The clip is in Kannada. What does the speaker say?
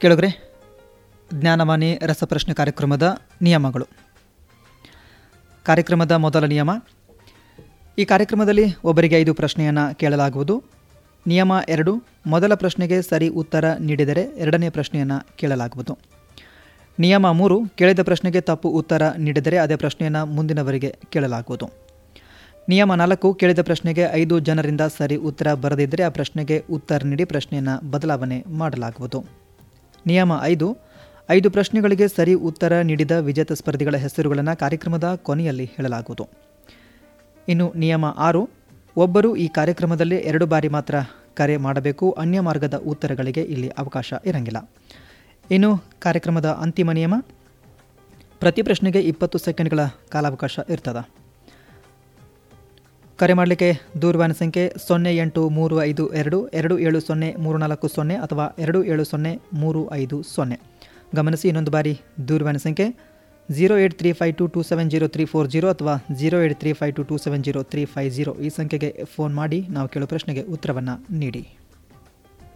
ಕೇಳಿದ್ರೆ ಜ್ಞಾನವಾಣಿ ರಸಪ್ರಶ್ನೆ ಕಾರ್ಯಕ್ರಮದ ನಿಯಮಗಳು ಕಾರ್ಯಕ್ರಮದ ಮೊದಲ ನಿಯಮ ಈ ಕಾರ್ಯಕ್ರಮದಲ್ಲಿ ಒಬ್ಬರಿಗೆ ಐದು ಪ್ರಶ್ನೆಯನ್ನು ಕೇಳಲಾಗುವುದು ನಿಯಮ ಎರಡು ಮೊದಲ ಪ್ರಶ್ನೆಗೆ ಸರಿ ಉತ್ತರ ನೀಡಿದರೆ ಎರಡನೇ ಪ್ರಶ್ನೆಯನ್ನು ಕೇಳಲಾಗುವುದು ನಿಯಮ ಮೂರು ಕೇಳಿದ ಪ್ರಶ್ನೆಗೆ ತಪ್ಪು ಉತ್ತರ ನೀಡಿದರೆ ಅದೇ ಪ್ರಶ್ನೆಯನ್ನು ಮುಂದಿನವರಿಗೆ ಕೇಳಲಾಗುವುದು ನಿಯಮ ನಾಲ್ಕು ಕೇಳಿದ ಪ್ರಶ್ನೆಗೆ ಐದು ಜನರಿಂದ ಸರಿ ಉತ್ತರ ಬರದಿದ್ದರೆ ಆ ಪ್ರಶ್ನೆಗೆ ಉತ್ತರ ನೀಡಿ ಪ್ರಶ್ನೆಯನ್ನು ಬದಲಾವಣೆ ಮಾಡಲಾಗುವುದು ನಿಯಮ ಐದು ಐದು ಪ್ರಶ್ನೆಗಳಿಗೆ ಸರಿ ಉತ್ತರ ನೀಡಿದ ವಿಜೇತ ಸ್ಪರ್ಧಿಗಳ ಹೆಸರುಗಳನ್ನು ಕಾರ್ಯಕ್ರಮದ ಕೊನೆಯಲ್ಲಿ ಹೇಳಲಾಗುವುದು ಇನ್ನು ನಿಯಮ ಆರು ಒಬ್ಬರು ಈ ಕಾರ್ಯಕ್ರಮದಲ್ಲಿ ಎರಡು ಬಾರಿ ಮಾತ್ರ ಕರೆ ಮಾಡಬೇಕು ಅನ್ಯ ಮಾರ್ಗದ ಉತ್ತರಗಳಿಗೆ ಇಲ್ಲಿ ಅವಕಾಶ ಇರಂಗಿಲ್ಲ ಇನ್ನು ಕಾರ್ಯಕ್ರಮದ ಅಂತಿಮ ನಿಯಮ ಪ್ರತಿ ಪ್ರಶ್ನೆಗೆ ಇಪ್ಪತ್ತು ಸೆಕೆಂಡ್ಗಳ ಕಾಲಾವಕಾಶ ಇರ್ತದೆ ಕರೆ ಮಾಡಲಿಕ್ಕೆ ದೂರವಾಣಿ ಸಂಖ್ಯೆ ಸೊನ್ನೆ ಎಂಟು ಮೂರು ಐದು ಎರಡು ಎರಡು ಏಳು ಸೊನ್ನೆ ಮೂರು ನಾಲ್ಕು ಸೊನ್ನೆ ಅಥವಾ ಎರಡು ಏಳು ಸೊನ್ನೆ ಮೂರು ಐದು ಸೊನ್ನೆ ಗಮನಿಸಿ ಇನ್ನೊಂದು ಬಾರಿ ದೂರವಾಣಿ ಸಂಖ್ಯೆ zero eight three five two two seven zero three four zero ಅಥವಾ zero eight three five two two seven zero three five zero ಈ ಸಂಖ್ಯೆಗೆ ಫೋನ್ ಮಾಡಿ ನಾವು ಕೇಳೋ ಪ್ರಶ್ನೆಗೆ ಉತ್ತರವನ್ನು ನೀಡಿ